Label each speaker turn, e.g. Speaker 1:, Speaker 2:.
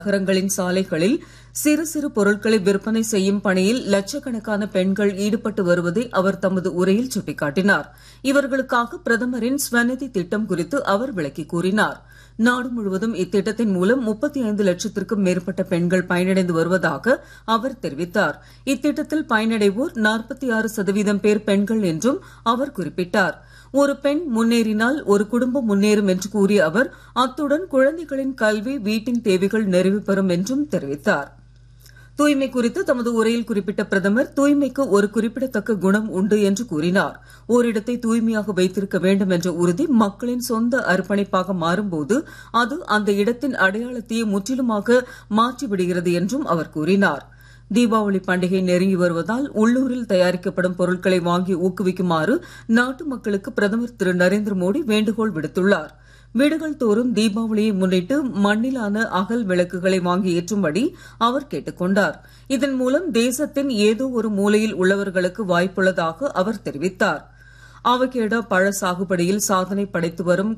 Speaker 1: நகரங்களின் சாலைகளில் சிறு சிறு பொருட்களை விற்பனை செய்யும் பணியில் லட்சக்கணக்கான பெண்கள் ஈடுபட்டு வருவதை அவர் தமது உரையில் சுட்டிக்காட்டினார் இவர்களுக்காக பிரதமரின் ஸ்வநிதி திட்டம் குறித்து அவர் விளக்கிக் கூறினார் நாடு முழுவதும் இத்திட்டத்தின் மூலம் முப்பத்தி ஐந்து லட்சத்திற்கும் மேற்பட்ட பெண்கள் பயனடைந்து வருவதாக அவர் தெரிவித்தார் இத்திட்டத்தில் பயனடைவோர் நாற்பத்தி ஆறு சதவீதம் பேர் பெண்கள் என்றும் அவர் குறிப்பிட்டார் ஒரு பெண் முன்னேறினால் ஒரு குடும்பம் முன்னேறும் என்று கூறிய அவர் அத்துடன் குழந்தைகளின் கல்வி வீட்டின் தேவைகள் நிறைவு பெறும் என்றும் தெரிவித்தார் தூய்மை குறித்து தமது உரையில் குறிப்பிட்ட பிரதமர் தூய்மைக்கு ஒரு குறிப்பிடத்தக்க குணம் உண்டு என்று கூறினார் ஓரிடத்தை தூய்மையாக வைத்திருக்க வேண்டும் என்ற உறுதி மக்களின் சொந்த அர்ப்பணிப்பாக மாறும்போது அது அந்த இடத்தின் அடையாளத்தையே முற்றிலுமாக மாற்றிவிடுகிறது என்றும் அவர் கூறினார் தீபாவளி பண்டிகை நெருங்கி வருவதால் உள்ளூரில் தயாரிக்கப்படும் பொருட்களை வாங்கி ஊக்குவிக்குமாறு நாட்டு மக்களுக்கு பிரதமர் திரு நரேந்திர மோடி வேண்டுகோள் விடுத்துள்ளார் வீடுகள் தோறும் தீபாவளியை முன்னிட்டு மண்ணிலான அகல் விளக்குகளை வாங்கி ஏற்றும்படி அவர் கேட்டுக் கொண்டார் இதன் மூலம் தேசத்தின் ஏதோ ஒரு மூலையில் உள்ளவர்களுக்கு வாய்ப்புள்ளதாக அவர் தெரிவித்தார் அவகேடோ பழ சாகுபடியில் சாதனை படைத்து வரும்